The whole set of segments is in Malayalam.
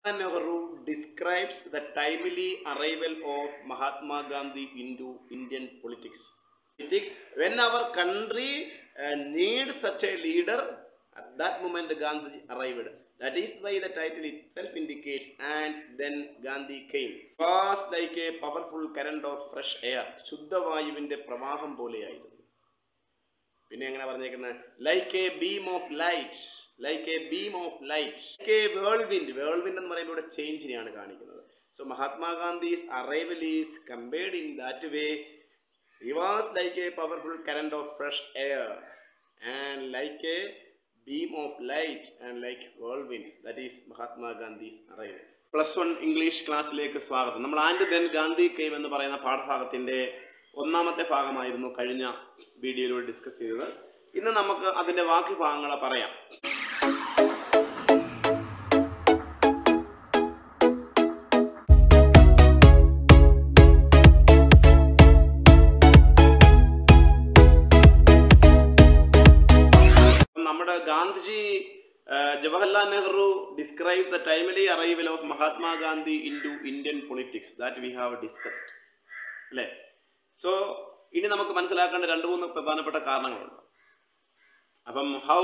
Nehru describes the timely arrival of Mahatma Gandhi into Indian politics. Politics, When our country uh, needs such a leader, at that moment Gandhi arrived. That is why the title itself indicates, and then Gandhi came. Was like a powerful current of fresh air. ശുദ്ധവായുവിന്റെ പ്രവാഹം പോലെയായിരുന്നു പിന്നെ എങ്ങനെ പറഞ്ഞേക്കുന്നത് like a beam of light like a beam of light like a whirlwind whirlwind എന്ന് പറയുമ്പോൾ ഇവിടെ ചേഞ്ചിനെയാണ് കാണിക്കുന്നത് so Mahatma Gandhi's arrival is compared in that way he was like a powerful current of fresh air and like a beam of light and like whirlwind that is Mahatma Gandhi's arrival plus one English ക്ലാസ്സിലേക്ക് സ്വാഗതം നമ്മൾ ആൻഡ് ദെൻ ഗാന്ധി കെയിം എന്ന് പറയുന്ന പാഠഭാഗത്തിന്റെ ഒന്നാമത്തെ ഭാഗമായിരുന്നു കഴിഞ്ഞ വീഡിയോയിലൂടെ ഡിസ്കസ് ചെയ്തത് ഇന്ന് നമുക്ക് അതിന്റെ ബാക്കി ഭാഗങ്ങൾ പറയാം നമ്മുടെ Gandhiji Jawaharlal Nehru describes the timely arrival of Mahatma Gandhi into Indian politics that we have discussed അല്ലേ സോ ഇനി നമുക്ക് മനസ്സിലാക്കേണ്ട രണ്ട് മൂന്ന് പ്രധാനപ്പെട്ട കാരണങ്ങളുണ്ട് അപ്പം how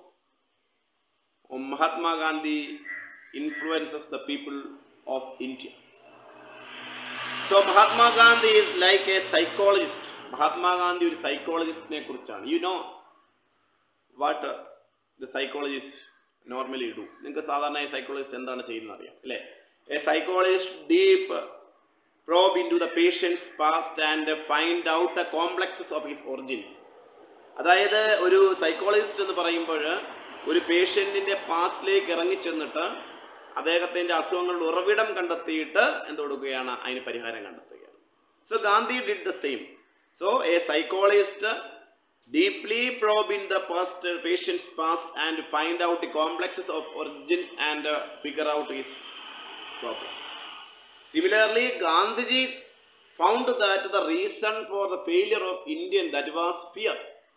Mahatma Gandhi influences the people of India so Mahatma Gandhi is like a psychologist Mahatma Gandhi ഒരു സൈക്കോളജിസ്റ്റിനെ കുറിച്ചാണ് you know what the psychologist normally do നിങ്ങൾക്ക് സാധാരണ സൈക്കോളജിസ്റ്റ് എന്താണ് ചെയ്യുന്നത് അറിയാം അല്ലേ a psychologist deep probe into the patient's past and find out the complexes of his origins അതായത് ഒരു സൈക്കോളജിസ്റ്റ് എന്ന് പറയുമ്പോൾ ഒരു പേഷ്യൻറ്റിൻ്റെ പാസ്റ്റിലേക്ക് ഇറങ്ങിച്ചെന്നിട്ട് അദ്ദേഹത്തിൻ്റെ അസുഖങ്ങളുടെ ഉറവിടം കണ്ടെത്തിയിട്ട് എന്ത് കൊടുക്കുകയാണ് അതിന് പരിഹാരം കണ്ടെത്തുകയാണ് so Gandhi did the same so a psychologist deeply probe in the past patient's past and find out the complexes of origins and figure out his problem Similarly, Gandhiji found that the reason for the failure of Indian that was fear.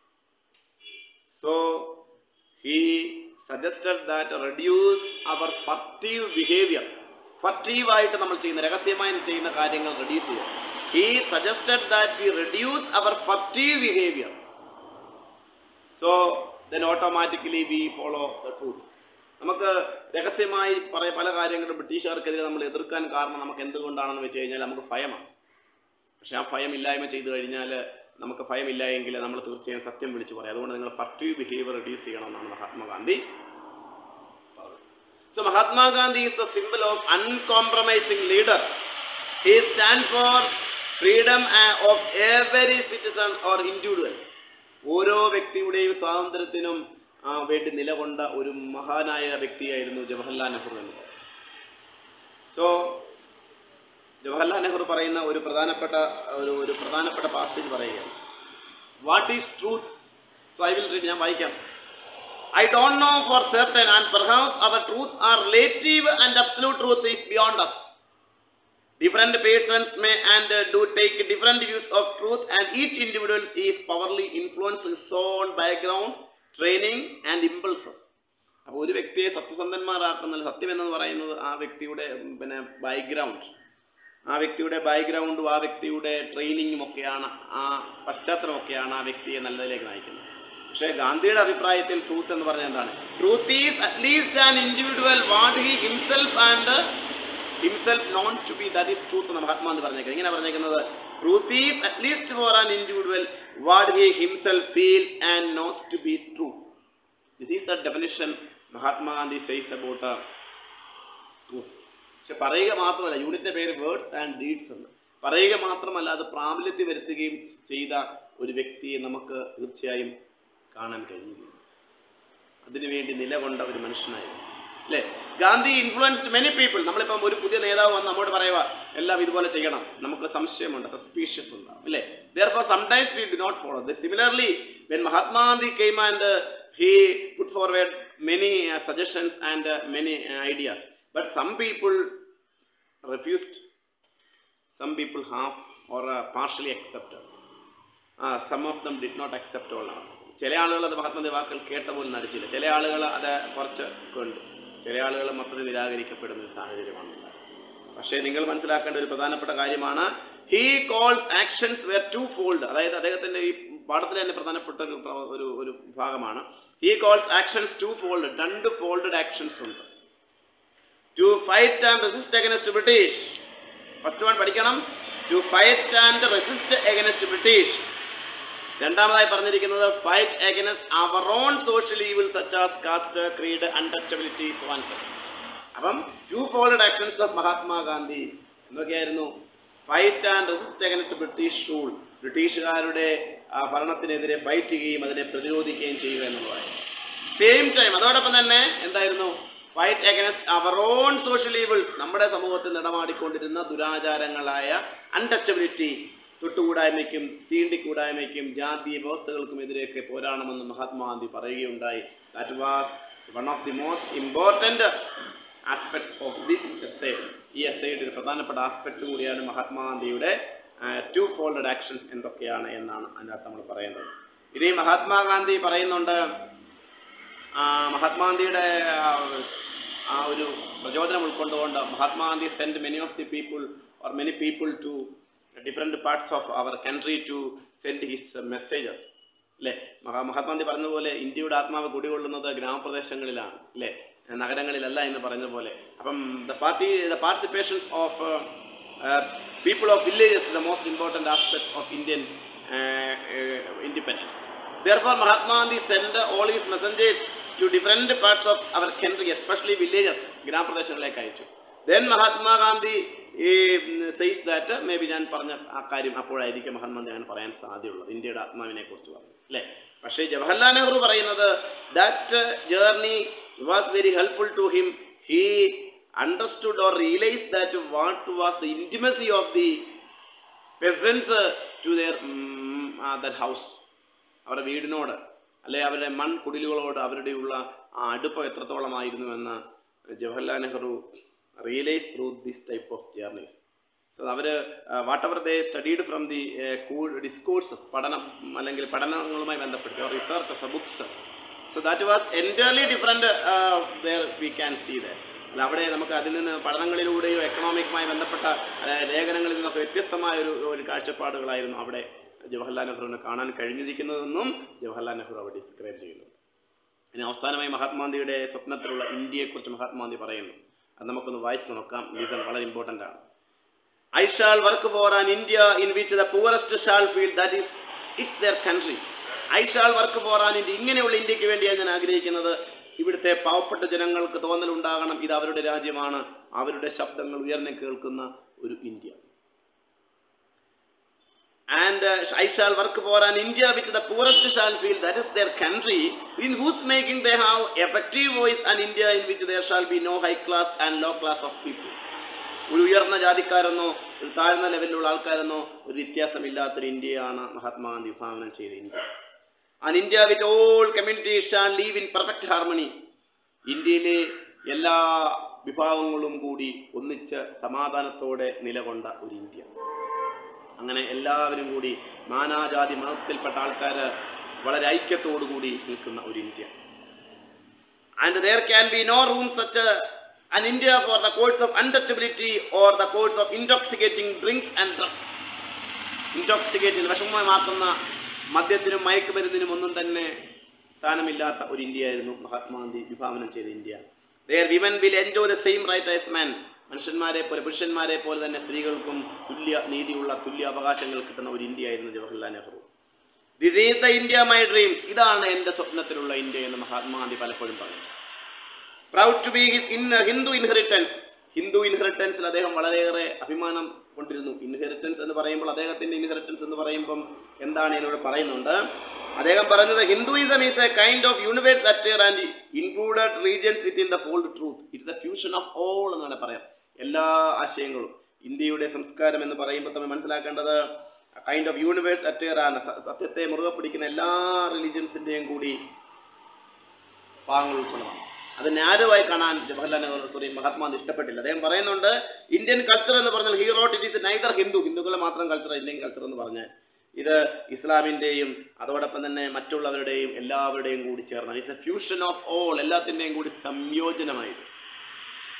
So he suggested that reduce our furtive behavior. Furtive ആയിട്ട് നമ്മൾ ചെയ്യുന്ന രഹസ്യമായി ചെയ്യുന്ന കാര്യങ്ങൾ റെഡ്യൂസ് ചെയ്യുക he suggested that we reduce our furtive behaviour so then automatically we follow the truth നമുക്ക് രഹസ്യമായി പറയ പല കാര്യങ്ങളും ബ്രിട്ടീഷുകാർക്കെതിരെ നമ്മൾ എതിർക്കാൻ കാരണം നമുക്ക് എന്തുകൊണ്ടാണെന്ന് വെച്ച് കഴിഞ്ഞാൽ നമുക്ക് ഭയമാണ് പക്ഷെ ആ ഭയം ഇല്ലായ്മ ചെയ്തു കഴിഞ്ഞാൽ നമുക്ക് ഭയമില്ല എങ്കിൽ നമ്മൾ തീർച്ചയായും സത്യം വിളിച്ചു പറയും അതുകൊണ്ട് നിങ്ങൾ ഫർട്ടീവ് ബിഹേവിയർ റെഡ്യൂസ് ചെയ്യണമെന്നാണ് Mahatma Gandhi so Mahatma Gandhi is the simple of uncompromising leader he stand for freedom of every citizen or individuals ഓരോ വ്യക്തിയുടെയും സ്വാതന്ത്ര്യത്തിനും ആ വേണ്ടി നിലകൊണ്ട ഒരു മഹാനായ വ്യക്തിയായിരുന്നു ജവഹർലാൽ നെഹ്റു എന്ന് പറയുന്നത് സോ ജവഹർലാൽ നെഹ്റു പറയുന്ന ഒരു പ്രധാനപ്പെട്ട ഒരു ഒരു പ്രധാനപ്പെട്ട പാസേജ് പറയുകയാണ് what is truth so I will read ഞാൻ വായിക്കാം I don't know for certain and perhaps our truth are relative and absolute truth is beyond us Different persons may and uh, do take different views of truth and each individual is powerfully influenced his own background, training and impulses അപ്പോൾ ഒരു വ്യക്തിയെ സത്യസന്ധന്മാരാക്കുന്ന സത്യം എന്ന് പറയുന്നത് ആ വ്യക്തിയുടെ പിന്നെ ബാക്ക്ഗ്രൗണ്ട് ആ വ്യക്തിയുടെ ബാക്ക്ഗ്രൗണ്ടും ആ വ്യക്തിയുടെ ട്രെയിനിങ്ങും ഒക്കെയാണ് ആ പശ്ചാത്തലമൊക്കെയാണ് ആ വ്യക്തിയെ നല്ലതിലേക്ക് നയിക്കുന്നത് പക്ഷേ ഗാന്ധിയുടെ അഭിപ്രായത്തിൽ ട്രൂത്ത് എന്ന് പറഞ്ഞാൽ എന്താണ് truth is at least an individual what he himself and himself known to be that is truth എന്ന് മഹാത്മാ എന്ന് പറഞ്ഞേക്കുന്നത് ഇങ്ങനെ പറഞ്ഞേക്കുന്നത് truth is at least for an individual what he himself feels and knows to be true this is the definition Mahatma Gandhi says about truth പക്ഷെ പറയുക മാത്രമല്ല യൂണിറ്റിന്റെ പേര് വേർഡ്സ് ആൻഡ് ഡീഡ്സ് എന്ന് പറയുക മാത്രമല്ല അത് പ്രാബല്യത്തിൽ വരുത്തുകയും ചെയ്ത ഒരു വ്യക്തിയെ നമുക്ക് തീർച്ചയായും കാണാൻ കഴിയുകയും അതിനുവേണ്ടി നിലകൊണ്ട ഒരു മനുഷ്യനായിരുന്നു അല്ലേ ഗാന്ധി ഇൻഫ്ലുവൻസ്ഡ് മെനി പീപ്പിൾ നമ്മളിപ്പം ഒരു പുതിയ നേതാവ് വന്ന് നമ്മോട് പറയുക എല്ലാം ഇതുപോലെ ചെയ്യണം നമുക്ക് സംശയമുണ്ട് സസ്പീഷ്യസ് ഉണ്ടാവും അല്ലേ therefore sometimes we do not follow the similarly when Mahatma Gandhi came and he put forward many suggestions and many ideas but some people refused some people half or uh, partially accepted uh, some of them did not accept all ചില ആളുകൾ അത് മഹാത്മന്റെ വാക്കുകൾ കേട്ട പോലും നടിച്ചില്ല ചില ആളുകൾ അത് കുറച്ച് കൊണ്ട് ചില ചില ആളുകൾ മൊത്തത്തിൽ നിരാകരിക്കപ്പെടുന്ന ഒരു സാഹചര്യമാണ് ഉണ്ടായത്. പക്ഷേ നിങ്ങൾ മനസ്സിലാക്കേണ്ട ഒരു പ്രധാനപ്പെട്ട കാര്യമാണ് he calls actions were two fold അതായത് അദ്ദേഹത്തിന്റെ ഈ പാഠത്തിൽ തന്നെ പ്രധാനപ്പെട്ട ഒരു പ്ര- ഒരു ഒരു ഭാഗമാണ് he calls actions twofold രണ്ട് ഫോൾഡഡ് ആക്ഷൻസ് ഉണ്ട് to fight and resist against British first one പഠിക്കണം to fight and resist against British രണ്ടാമതായി പറഞ്ഞിരിക്കുന്നത് fight against our own social evil such as caste creed untouchability അപ്പം twofold actions of Mahatma Gandhi എന്തൊക്കെയായിരുന്നു fight and resist against British rule ബ്രിട്ടീഷുകാരുടെ ആ, ഭരണത്തിനെതിരെ ഫൈറ്റ് ചെയ്യുകയും അതിനെ പ്രതിരോധിക്കുകയും ചെയ്യുക എന്നുള്ളതായിരുന്നു സെയിം ടൈം അതോടൊപ്പം തന്നെ എന്തായിരുന്നു fight against our own social evils നമ്മുടെ സമൂഹത്തിൽ നടമാടിക്കൊണ്ടിരുന്ന ദുരാചാരങ്ങളായ അൺടച്ചബിലിറ്റി തൊട്ടുകൂടായ്മയ്ക്കും തീണ്ടിക്കൂടായ്മയ്ക്കും ജാതി വ്യവസ്ഥകൾക്കുമെതിരെയൊക്കെ പോരാടണമെന്ന് മഹാത്മാഗാന്ധി പറയുകയുണ്ടായി that was one of the most important aspects of this essay ഈ എസ്സേയുടെ ഒരു പ്രധാനപ്പെട്ട ആസ്പെക്ട്സ് കൂടിയാണ് മഹാത്മാഗാന്ധിയുടെ ടു ഫോൾഡഡ് ആക്ഷൻസ് എന്തൊക്കെയാണ് എന്നാണ് അതിനകത്ത് നമ്മൾ പറയുന്നത് ഇനി മഹാത്മാഗാന്ധി പറയുന്നുണ്ട് ആ, മഹാത്മാഗാന്ധിയുടെ ആ, ആ ഒരു പ്രചോദനം ഉൾക്കൊണ്ടുകൊണ്ട് Mahatma Gandhi send many of the people or many people to different parts of our country to send his messages അല്ലേ മഹാ മഹാത്മാഗാന്ധി പറഞ്ഞതുപോലെ ഇന്ത്യയുടെ ആത്മാവ് കുടികൊള്ളുന്നത് ഗ്രാമപ്രദേശങ്ങളിലാണ് അല്ലേ നഗരങ്ങളിലല്ല എന്ന് പറഞ്ഞ പോലെ അപ്പം the party the participations of people of villages the most important aspects of Indian independence Therefore, Mahatma Gandhi sent all his messengers to different parts of our country, especially villages, ഗ്രാമപ്രദേശങ്ങളിലേക്ക് അയച്ചു ദെൻ മഹാത്മാഗാന്ധി ഈ സെയ്സ് ദാറ്റ് മേ ബി ഞാൻ പറഞ്ഞ ആ കാര്യം അപ്പോഴായിരിക്കും മഹാത്മാഗാന്ധി അങ്ങനെ പറയാൻ സാധ്യതയുള്ളത് ഇന്ത്യയുടെ ആത്മാവിനെ കുറിച്ച് പറഞ്ഞു അല്ലേ പക്ഷേ ജവഹർലാൽ നെഹ്റു പറയുന്നത് that journey was very helpful to him he understood or realise that what was the intimacy of the peasants to their their house അവരുടെ വീടിനോട് അല്ലെ അവരുടെ മൺ കുടിലുകളോട് അവരുടെയുള്ള ആ അടുപ്പം എത്രത്തോളമായിരുന്നു എന്ന് Jawaharlal Nehru realise through this type of journeys so our whatever they studied from the discourses പഠനം അല്ലെങ്കിൽ പഠനങ്ങളുമായി ബന്ധപ്പെട്ട് research books so that was entirely different there we can see that അല്ല അവിടെ നമുക്ക് അതിൽ നിന്ന് പഠനങ്ങളിലൂടെയോ എക്കണോമിക്കുമായി ബന്ധപ്പെട്ട ആ, ലേഖനങ്ങളിൽ നിന്നൊക്കെ വ്യത്യസ്തമായ ഒരു ഒരു കാഴ്ചപ്പാടുകളായിരുന്നു അവിടെ ജവഹർലാൽ നെഹ്റുവിനെ കാണാൻ കഴിഞ്ഞിരിക്കുന്നതെന്നും ജവഹർലാൽ നെഹ്റു അവിടെ ഡിസ്ക്രൈബ് ചെയ്യുന്നു ഇനി അവസാനമായി മഹാത്മാഗാന്ധിയുടെ സ്വപ്നത്തിലുള്ള ഇന്ത്യയെക്കുറിച്ച് മഹാത്മാഗാന്ധി പറയുന്നു അത് നമുക്കൊന്ന് വായിച്ചു നോക്കാം റീസൺ വളരെ ഇമ്പോർട്ടൻ്റ് ആണ് I shall work for an India in which the poorest shall feel that is it's their country I shall work for an India ഇങ്ങനെയുള്ള ഇന്ത്യക്ക് വേണ്ടിയാണ് ഞാൻ ആഗ്രഹിക്കുന്നത് ഇവിടുത്തെ പാവപ്പെട്ട ജനങ്ങൾക്ക് തോന്നലുണ്ടാകണം ഇത് അവരുടെ രാജ്യമാണ് അവരുടെ ശബ്ദങ്ങൾ ഉയർന്നു കേൾക്കുന്ന ഒരു India and uh, I shall work for an India which the poorest shall feel that is their country, in whose making they have effective voice, an India in which there shall be no high class and low class of people. ഒരു ഉയർന്ന ജാതിക്കാരെന്നോ ഒരു താഴ്ന്ന ലെവലിലുള്ള ആൾക്കാരെന്നോ ഒരു വ്യത്യാസമില്ലാത്തൊരു ഇന്ത്യയാണ് മഹാത്മാഗാന്ധി വിഭാവനം ചെയ്ത India an India with all communities shall live in perfect harmony ഇന്ത്യയിലെ എല്ലാ വിഭാഗങ്ങളും കൂടി ഒന്നിച്ച് സമാധാനത്തോടെ നിലകൊണ്ട ഒരു ഇന്ത്യ അങ്ങനെ എല്ലാവരും കൂടി നാനാജാതി മതത്തിൽപ്പെട്ട ആൾക്കാർ വളരെ ഐക്യത്തോടുകൂടി നിൽക്കുന്ന ഒരു India and there can be no room such an India for the course of untouchability or the course of intoxicating drinks and drugs. Intoxicating വിഷമമാക്കുന്ന മദ്യത്തിനും മയക്കുമരുന്നിനും ഒന്നും തന്നെ സ്ഥാനമില്ലാത്ത ഒരു ഇന്ത്യയായിരുന്നു മഹാത്മാഗാന്ധി വിഭാവനം ചെയ്ത India there women will enjoy the same right as man മനുഷ്യന്മാരെ പോലെ പുരുഷന്മാരെ പോലെ തന്നെ സ്ത്രീകൾക്കും തുല്യ നീതിയുള്ള തുല്യ അവകാശങ്ങൾ കിട്ടുന്ന ഒരു ഇന്ത്യയായിരുന്നു Jawaharlal Nehru this is the India my dreams ഇതാണ് എൻ്റെ സ്വപ്നത്തിലുള്ള ഇന്ത്യ എന്ന് മഹാത്മാഗാന്ധി പലപ്പോഴും പറഞ്ഞു proud to be his in Hindu inheritance Hindu ഇൻഹെറിറ്റൻസിൽ അദ്ദേഹം വളരെയേറെ അഭിമാനം കൊണ്ടിരുന്നു ഇൻഹെറിറ്റൻസ് എന്ന് പറയുമ്പോൾ അദ്ദേഹത്തിന്റെ ഇൻഹെറിറ്റൻസ് എന്ന് പറയുമ്പം എന്താണ് എന്നിവിടെ പറയുന്നുണ്ട് അദ്ദേഹം പറഞ്ഞത് Hinduism is a kind of universe utter and included religions within the fold truth it's a fusion of all എന്നാണ് പറയാം എല്ലാ ആശയങ്ങളും ഇന്ത്യയുടെ സംസ്കാരം എന്ന് പറയുമ്പോൾ നമ്മൾ മനസ്സിലാക്കേണ്ടത് കൈൻഡ് ഓഫ് യൂണിവേഴ്സ് അറ്റർ ആണ് സ- സത്യത്തെ മുറുകെ പിടിക്കുന്ന എല്ലാ റിലീജിയൻസിന്റെയും കൂടി ഭാഗങ്ങൾ ഉൾക്കൊള്ളണം അത് നാരുവായി കാണാൻ ജവഹർലാൽ നെഹ്റു സോറി മഹാത്മാഗാന്ധി ഇഷ്ടപ്പെട്ടില്ല അദ്ദേഹം പറയുന്നുണ്ട് ഇന്ത്യൻ കൾച്ചർ എന്ന് പറഞ്ഞാൽ he wrote it is neither Hindu ഹിന്ദുക്കളെ മാത്രം കൾച്ചർ ഇന്ത്യൻ കൾച്ചർ എന്ന് പറഞ്ഞാൽ ഇത് ഇസ്ലാമിൻ്റെയും അതോടൊപ്പം തന്നെ മറ്റുള്ളവരുടെയും എല്ലാവരുടെയും കൂടി ചേർന്ന it's a fusion of all എല്ലാത്തിൻ്റെയും കൂടി സംയോജനമായത്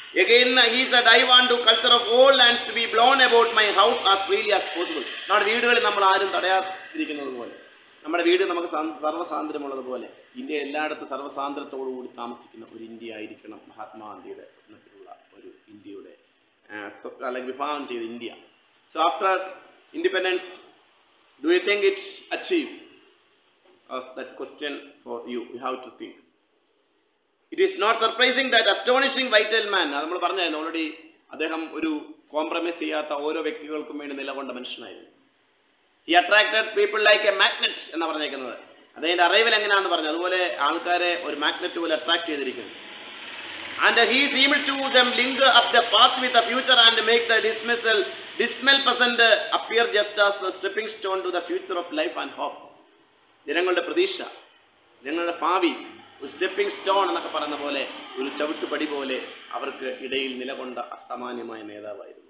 Again, he said, I want to culture of all lands to be blown about my house as freely as possible. നമ്മുടെ വീടുകളിൽ നമ്മൾ ആരും തടയാതിരിക്കുന്നത് പോലെ നമ്മുടെ വീട് നമുക്ക് സാ- സർവ്വസ്വാതന്ത്ര്യമുള്ളതുപോലെ ഇന്ത്യ എല്ലായിടത്തും സർവ്വസ്വാതന്ത്ര്യത്തോടു കൂടി താമസിക്കുന്ന ഒരു ഇന്ത്യ ആയിരിക്കണം മഹാത്മാഗാന്ധിയുടെ സ്വപ്നത്തിലുള്ള ഒരു ഇന്ത്യയുടെ ആ, സ്വ- അല്ലെങ്കിൽ വിഭാവനം ചെയ്ത India so after independence do you think it's achieve that's question for you you have to think it is not surprising that astonishing vital man അത് നമ്മൾ പറഞ്ഞായിരുന്നു ഓൾറെഡി അദ്ദേഹം ഒരു കോംപ്രമൈസ് ചെയ്യാത്ത ഓരോ വ്യക്തികൾക്കും വേണ്ടി നിലകൊണ്ട മനുഷ്യനായിരുന്നു he attracted people like a magnet എന്ന് പറഞ്ഞേക്കുന്നത് അദ്ദേഹത്തിന്റെ അറൈവൽ എങ്ങനെയാണെന്ന് പറഞ്ഞു അതുപോലെ ആൾക്കാരെ ഒരു മാഗ്നറ്റ് പോലെ അട്രാക്ട് ചെയ്തിരിക്കുന്നു and he seem to them link up the past with the future and make the dismissal dismal present appear just as stepping stone to the future of life and hope ജനങ്ങളുടെ പ്രതീക്ഷ ജനങ്ങളുടെ ഭാവി ഒരു സ്റ്റെപ്പിംഗ് സ്റ്റോൺ എന്നൊക്കെ പറയുന്ന പോലെ ഒരു ചവിട്ടുപടി പോലെ അവർക്ക് ഇടയിൽ നിലകൊണ്ട അസാമാന്യമായ നേതാവായിരുന്നു